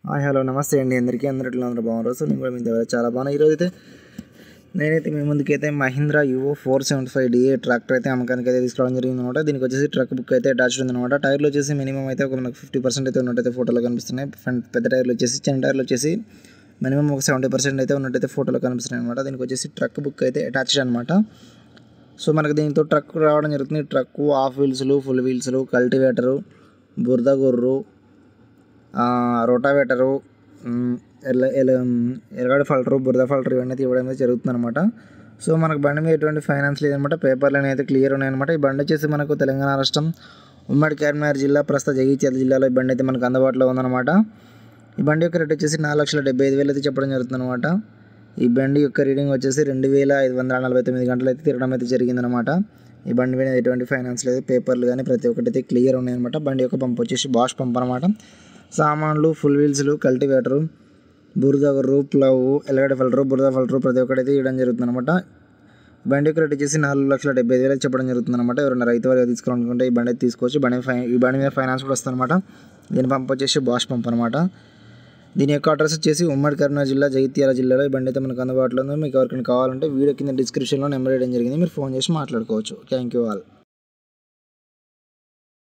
hi hello నమస్తే అండి అందరికీ అందరిలో అందరూ బాగున్నారు సో నేను కూడా మీ దగ్గర చాలా బాగున్నా ఈరోజు అయితే నేనైతే మీ ముందుకైతే Mahindra Yuvo four seventy five DI tractor అయితే అమ్మకానికి అయితే తీసుకురావడం జరిగింది అనమాట దీనికి వచ్చేసి ట్రక్ బుక్ అయితే అటాచ్డ్ ఉంది అనమాట టైర్లు వచ్చేసి మినిమం అయితే ఒక మనకు ఫిఫ్టీ పర్సెంట్ అయితే ఉన్నట్టయితే ఫోటోలో కనిపిస్తున్నాయి ఫ్రంట్ పెద్ద టైర్లు వచ్చేసి చిన్న టైర్లు వచ్చేసి మినిమం ఒక సెవెంటీ పర్సెంట్ అయితే ఉన్నట్టయితే ఫోటోలో కనిపిస్తున్నాయి అనమాట దీనికి వచ్చేసి ట్రక్ బుక్ అయితే అటాచ్డ్ అనమాట సో మనకు దీంతో ట్రక్ రావడం జరుగుతుంది ట్రక్ హాఫ్ వీల్స్లు ఫుల్ వీల్స్లు కల్టివేటరు బురద గుర్రు రోటావేటరు ఎల్ల ఎల్ల ఎరగడ ఫల్టరు బురద ఫల్టర్ ఇవన్నీ ఇవ్వడం అయితే జరుగుతుంది అనమాట సో మనకు బండి మీద ఎటువంటి ఫైనాన్స్ లేదనమాట పేపర్లు అయితే క్లియర్ ఉన్నాయన్నమాట ఈ బండి వచ్చేసి మనకు తెలంగాణ రాష్ట్రం ఉమ్మడి కరీంనగర్ జిల్లా ప్రస్తుత జగిత్యాల జిల్లాలో ఈ బండి అయితే మనకు అందుబాటులో ఉందన్నమాట ఈ బండి యొక్క రేట్ వచ్చేసి నాలుగు లక్షల డెబ్బై ఐదు వేలు అయితే చెప్పడం జరుగుతుంది అనమాట ఈ బండి యొక్క రీడింగ్ వచ్చేసి రెండు వేల ఐదు వందల నలభై తొమ్మిది గంటలు అయితే తిరగడం అయితే జరిగిందనమాట ఈ బండి మీద ఎటువంటి ఫైనాన్స్ లేదు పేపర్లు కానీ ప్రతి ఒక్కటి అయితే క్లియర్ ఉన్నాయన్నమాట బండి యొక్క పంప్ వచ్చేసి బాష్ పంప్ అనమాట సామాన్లు ఫుల్ వీల్స్లు కల్టివేటరు బురద గుర్రు ప్లవ్ ఎల్లగడ్డ ఫిల్టరు బురద ఫిల్టరు ప్రతి ఒక్కటి అయితే ఇవ్వడం జరుగుతుంది అనమాట బండి యొక్క రేట్ వచ్చేసి నాలుగు లక్షల డెబ్బై ఐదు వేలకు చెప్పడం జరుగుతుంది అనమాట ఎవరైనా రైతు వారిగా తీసుకోవాలనుకుంటే ఈ బండి అయితే తీసుకోవచ్చు బండి ఫై ఈ బండి మీద ఫైనాన్స్ కూడా వస్తుంది అనమాట దీని పంప్ వచ్చేసి బాష్ పంప్ అనమాట దీని యొక్క అడ్రస్ వచ్చేసి ఉమ్మడి కరీంనగర్ జిల్లా జగిత్యాల జిల్లాలో ఈ బండి అయితే మనకు అందుబాటులో ఉంది మీకు ఎవరికైనా కావాలంటే వీడియో కింద డిస్క్రిప్షన్లో నెంబర్ వేయడం జరిగింది మీరు ఫోన్ చేసి మాట్లాడుకోవచ్చు థ్యాంక్ యూ ఆల్